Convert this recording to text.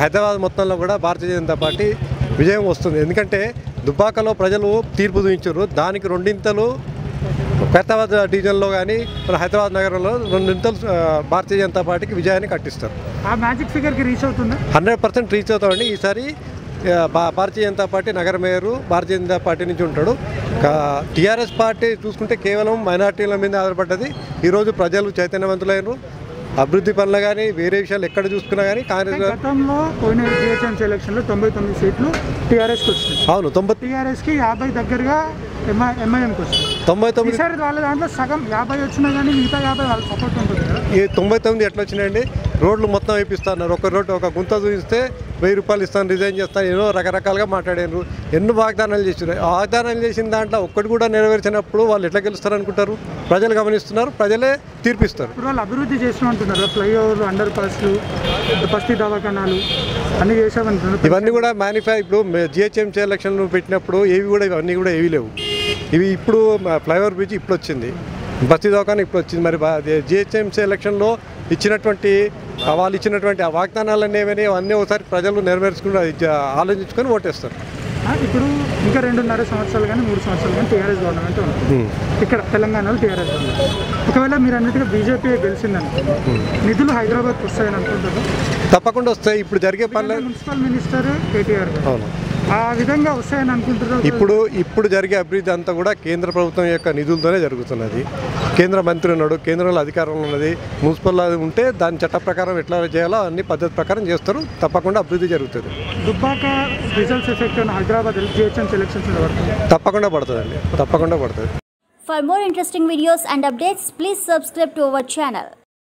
హైదరాబాద్ మొత్తంలో కూడా భారతీయ జనతా పార్టీ విజయం వస్తుంది ఎందుకంటే దుబ్బాకలో ప్రజలు తీర్పు చూపించారు దానికి రెండింతలు ఖైరతాబాద్ డివిజన్లో కానీ మన హైదరాబాద్ నగరంలో రెండింతలు ఆ, భారతీయ జనతా పార్టీకి విజయాన్ని కట్టిస్తారు ఆ మ్యాజిక్ ఫిగర్కి రీచ్ అవుతుందా హండ్రెడ్ పర్సెంట్ రీచ్ అవుతామండి ఈసారి ఆ, భా- భారతీయ జనతా పార్టీ నగర మేయరు భారతీయ జనతా పార్టీ నుంచి ఉంటాడు టీఆర్ఎస్ పార్టీ చూసుకుంటే కేవలం మైనార్టీల మీద ఆధారపడ్డది ఈరోజు ప్రజలు చైతన్యవంతులైనరు అభివృద్ధి పనులు కానీ వేరే విషయాలు ఎక్కడ చూసుకున్నా కానీ కాంగ్రెస్ గతంలో పోయిన జిహెచ్ఎంసీ ఎలక్షన్లో తొంభై తొమ్మిది సీట్లు టీఆర్ఎస్కి వచ్చినాయి అవును తొంభై టీఆర్ఎస్కి యాభై దగ్గరగా ఎంఐ ఎంఐఎంకి వచ్చింది తొంభై తొమ్మిది ఈసారి వాళ్ళ దాంట్లో సగం యాభై వచ్చినా కానీ మిగతా యాభై వాళ్ళ సపోర్ట్ ఉంటుంది కదా ఈ తొంభై తొమ్మిది ఎట్లా వచ్చినాయండి రోడ్లు మొత్తం వేపిస్తున్నారు ఒక రోడ్డు ఒక గుంత చూపిస్తే వెయ్యి రూపాయలు ఇస్తాను రిజైన్ చేస్తాను ఎన్నో రకరకాలుగా మాట్లాడారు ఎన్నో వాగ్దానాలు చేశారు ఆ వాగ్దానాలు చేసిన దాంట్లో ఒక్కటి కూడా నెరవేర్చినప్పుడు వాళ్ళు ఎట్లా గెలుస్తారు అనుకుంటారు ప్రజలు గమనిస్తున్నారు ప్రజలే తీర్పిస్తారు ఇప్పుడు వాళ్ళు అభివృద్ధి చేసిన అంటున్నారు ఫ్లైఓవర్లు అండర్ పాస్లు బస్తీ దవాఖానాలు అన్ని చేసామంటున్నారు ఇవన్నీ కూడా మ్యానుఫ్యా ఇప్పుడు జిహెచ్ఎంసీ ఎలక్షన్లు పెట్టినప్పుడు ఏవి కూడా ఇవన్నీ కూడా ఏవి లేవు ఇవి ఇప్పుడు ఫ్లైఓవర్ బ్రిడ్జ్ ఇప్పుడు వచ్చింది బస్తీ దవాఖాన ఇప్పుడు వచ్చింది మరి జిహెచ్ఎంసీ ఎలక్షన్లో ఇచ్చినటువంటి ఆ వాళ్ళు ఇచ్చినటువంటి ఆ వాగ్దానాలు అనేవి అవన్నీ ఒకసారి ప్రజలు నెరవేర్చుకుని ఆలోచించుకొని ఓటేస్తారు ఆ, ఇప్పుడు ఇంకా రెండున్నర సంవత్సరాలు కానీ మూడు సంవత్సరాలు కానీ టీఆర్ఎస్ గవర్నమెంట్ ఉంది ఇక్కడ తెలంగాణలో టీఆర్ఎస్ గవర్నమెంట్ ఒకవేళ మీరు అన్నట్టుగా బీజేపీ గెలిచిందనుకోండి నిధులు హైదరాబాద్కి వస్తాయని అనుకుంటారు తప్పకుండా వస్తాయి ఇప్పుడు జరిగే పనులు మున్సిపల్ మినిస్టర్ కేటీఆర్ గారు అవును ఆ విధంగా వస్తాయని అనుకుంటున్నారు ఇప్పుడు ఇప్పుడు జరిగే అభివృద్ధి అంతా కూడా కేంద్ర ప్రభుత్వం యొక్క నిధులతోనే జరుగుతున్నది కేంద్ర మంత్రి ఉన్నాడు కేంద్రంలో అధికారంలో ఉన్నది మున్సిపల్ అది ఉంటే దాని చట్ట ప్రకారం ఎట్లా చేయాలో అన్ని పద్ధతి ప్రకారం చేస్తారు తప్పకుండా అభివృద్ధి జరుగుతుంది దుబ్బాక రిజల్ట్స్ ఎఫెక్ట్ అని హైదరాబాద్ జిహెచ్ఎంసీ ఎలక్షన్స్ పడుతుంది తప్పకుండా పడుతుందండి తప్పకుండా పడుతుంది For more interesting videos and updates, please subscribe to our channel.